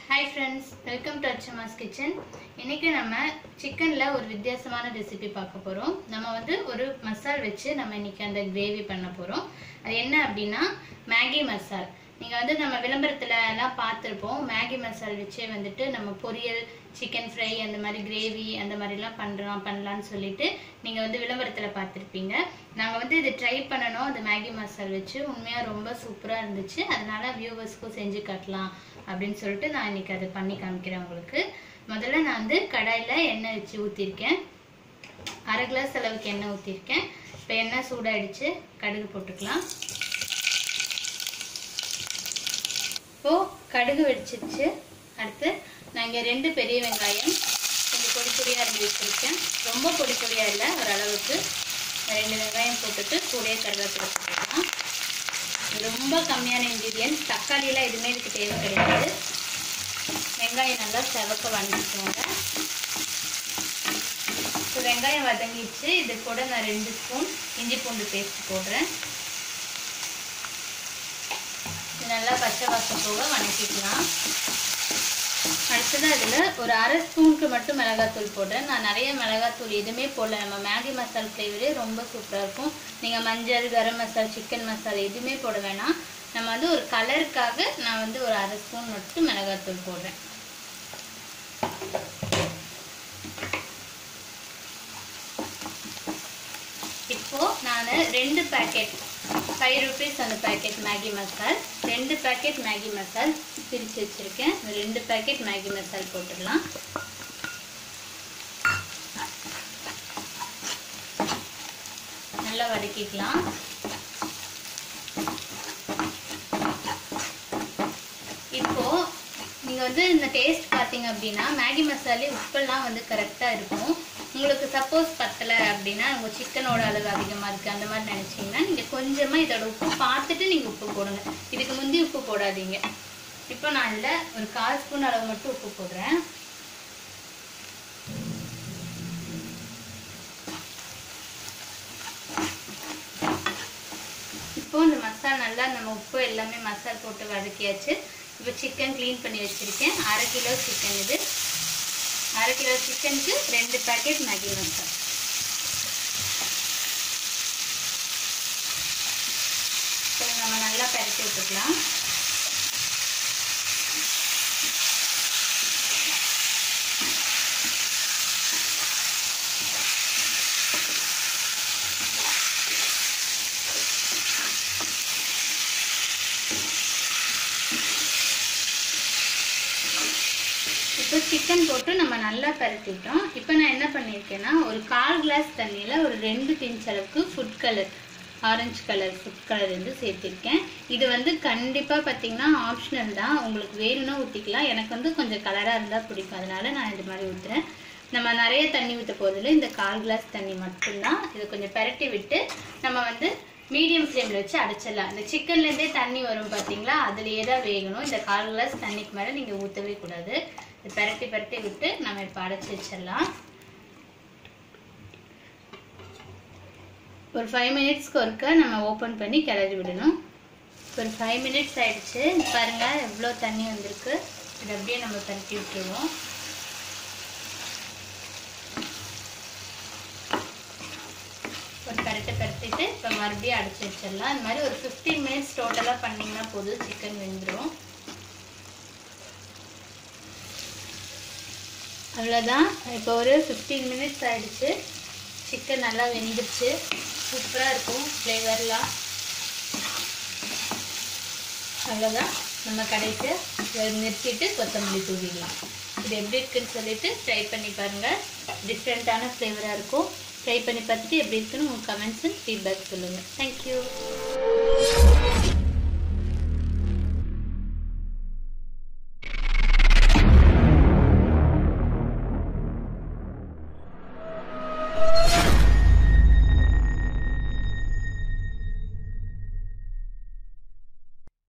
hi friends welcome to அச்சமாஸ் kitchen இன்னைக்கு நம்ம சிக்கனில் ஒரு வித்தியாசமான ரெசிபி பார்க்க போகிறோம் நம்ம வந்து ஒரு மசால் வச்சு நம்ம இன்னைக்கு அந்த கிரேவி பண்ண போகிறோம் அது என்ன அப்படின்னா மேகி மசால் நீங்கள் வந்து நம்ம விளம்பரத்துல எல்லாம் பார்த்துருப்போம் மேகி மசால் வச்சே வந்துட்டு நம்ம பொரியல் சிக்கன் ஃப்ரை அந்த மாதிரி கிரேவி அந்த மாதிரிலாம் பண்ணுறோம் பண்ணலான்னு சொல்லிட்டு நீங்கள் வந்து விளம்பரத்தில் பார்த்துருப்பீங்க நாங்கள் வந்து இது ட்ரை பண்ணணும் அந்த மேகி மசால் வச்சு உண்மையாக ரொம்ப சூப்பராக இருந்துச்சு அதனால வியூவர்ஸ்க்கும் செஞ்சு காட்டலாம் அப்படின்னு சொல்லிட்டு நான் இன்னைக்கு அதை பண்ணி காமிக்கிறேன் உங்களுக்கு முதல்ல நான் வந்து கடாயில் எண்ணெய் வச்சு ஊற்றிருக்கேன் அரை கிளாஸ் அளவுக்கு எண்ணெய் ஊற்றிருக்கேன் இப்போ எண்ணெய் சூடாயிடுச்சு கடுகு போட்டுக்கலாம் இப்போ கடுகு வெடிச்சிருச்சு அடுத்து நான் இங்கே ரெண்டு பெரிய வெங்காயம் கொஞ்சம் பொடி பொடியாக இருந்து வச்சுருக்கேன் ரொம்ப பொடி பொடியாக இல்லை ஓரளவுக்கு ரெண்டு வெங்காயம் போட்டுட்டு கூடயே கருவேப்பிலை போட்டுக்கலாம் இது ரொம்ப கம்மியான இன்க்ரீடியன்ஸ் தக்காளியெல்லாம் எதுவுமே இதுக்கு தேவை கிடையாது வெங்காயம் நல்லா செவக்க வதக்கிக்கோங்க இப்போ வெங்காயம் வதங்கிடுச்சு இது கூட நான் ரெண்டு ஸ்பூன் இஞ்சி பூண்டு பேஸ்ட் போடுறேன் இது நல்லா பச்சை வாசம் போக வதக்கிக்கலாம் அடுத்தது அதில் ஒரு அரை ஸ்பூனுக்கு மட்டும் மிளகாத்தூள் போடுறேன் நான் நிறைய மிளகாத்தூள் எதுவுமே போடல நம்ம மேகி மசால் ஃப்ளேவரே ரொம்ப சூப்பராக இருக்கும் நீங்கள் மஞ்சள் கரம் மசால் சிக்கன் மசாலா எதுவுமே போட வேணாம் நம்ம வந்து ஒரு கலருக்காக நான் வந்து ஒரு அரை ஸ்பூன் மட்டும் மிளகாத்தூள் போடுறேன் இப்போ நான் ரெண்டு பேக்கெட் ஃபைவ் ருபீஸ் அந்த பேக்கெட் மேகி மசால் ரெண்டு பேக்கெட் மேகி மசால் பிரித்து வச்சுருக்கேன் ரெண்டு பேக்கெட் மேகி மசால் போட்டுடலாம் நல்லா வதக்கிக்கலாம் இப்போ நீங்கள் வந்து இந்த டேஸ்ட் பார்த்தீங்க அப்படின்னா மேகி மசாலே உப்பெல்லாம் வந்து கரெக்டாக இருக்கும் உங்களுக்கு சப்போஸ் பத்தலை அப்படின்னா உங்கள் சிக்கனோட அளவு அதிகமாக இருக்குது அந்த மாதிரி நினச்சிங்கன்னா நீங்கள் கொஞ்சமாக இதோட உப்பு பார்த்துட்டு நீங்கள் உப்பு போடுங்க இதுக்கு முந்தி உப்பு போடாதீங்க இப்போ நான் இதில் ஒரு கால் ஸ்பூன் அளவு மட்டும் உப்பு போடுறேன் இப்போ இந்த மசால் நல்லா நம்ம உப்பு எல்லாமே மசால் போட்டு வதக்கியாச்சு இப்போ சிக்கன் க்ளீன் பண்ணி வச்சுருக்கேன் அரை கிலோ சிக்கன் இது அரை கிலோ சிக்கனுக்கு ரெண்டு பேக்கெட் மேகி மசால் ஸோ நம்ம நல்லா பரட்டி விட்டுக்கலாம் இப்போ சிக்கன் போட்டு நம்ம நல்லா பரட்டிட்டோம் இப்போ நான் என்ன பண்ணியிருக்கேன்னா ஒரு கால் கிளாஸ் தண்ணியில் ஒரு ரெண்டு பிஞ்ச் அளவுக்கு food colour orange colour food colour வந்து சேர்த்திருக்கேன் இது வந்து கண்டிப்பாக பார்த்தீங்கன்னா ஆப்ஷனல் தான் உங்களுக்கு வேணும்னா ஊற்றிக்கலாம் எனக்கு வந்து கொஞ்சம் கலராக இருந்தால் பிடிக்கும் அதனால நான் இந்த மாதிரி ஊற்றுறேன் நம்ம நிறைய தண்ணி ஊற்ற போதில் இந்த கால் கிளாஸ் தண்ணி மட்டும்தான் இதை கொஞ்சம் பெரட்டி விட்டு நம்ம வந்து மீடியம் ஃப்ளேமில் வச்சு அடைச்சிடலாம் இந்த சிக்கன்லேருந்தே தண்ணி வரும் பார்த்தீங்களா அதுலேயே தான் வேகணும் இந்த கால் கிளாஸ் தண்ணிக்கு மேலே நீங்கள் ஊற்றவே கூடாது இது பெரட்டி பெரட்டி விட்டு நம்ம இப்போ அடைச்சி வச்சிடலாம் ஒரு ஃபைவ் மினிட்ஸ்க்கு ஒருக்க நம்ம ஓப்பன் பண்ணி கிளறி விடணும் ஒரு ஃபைவ் மினிட்ஸ் ஆயிடுச்சு பாருங்கள் எவ்வளோ தண்ணி வந்திருக்கு இது அப்படியே நம்ம பரட்டி விட்டுருவோம் ஒரு பரட்டை பரட்டிட்டு இப்போ மறுபடியும் அடைச்சி வச்சிடலாம் இந்த மாதிரி ஒரு ஃபிஃப்டீன் மினிட்ஸ் டோட்டலாக பண்ணிங்கன்னா போதும் சிக்கன் வெந்துடும் அவ்வளோதான் இப்போ ஒரு ஃபிஃப்டீன் மினிட்ஸ் ஆயிடுச்சு சிக்கன் நல்லா வெந்துருச்சு சூப்பராக இருக்கும் ஃப்ளேவர்லாம் அவ்வளோதான் நம்ம கடைக்கு நிறுத்திட்டு கொத்தமல்லி தூவிடலாம் இது எப்படி இருக்குன்னு சொல்லிட்டு ட்ரை பண்ணி பாருங்கள் டிஃப்ரெண்ட்டான ஃப்ளேவராக இருக்கும் ட்ரை பண்ணி பார்த்துட்டு எப்படி இருக்குன்னு உங்கள் கமெண்ட்ஸ் அண்ட் ஃபீட்பேக் சொல்லுங்கள் தேங்க்யூ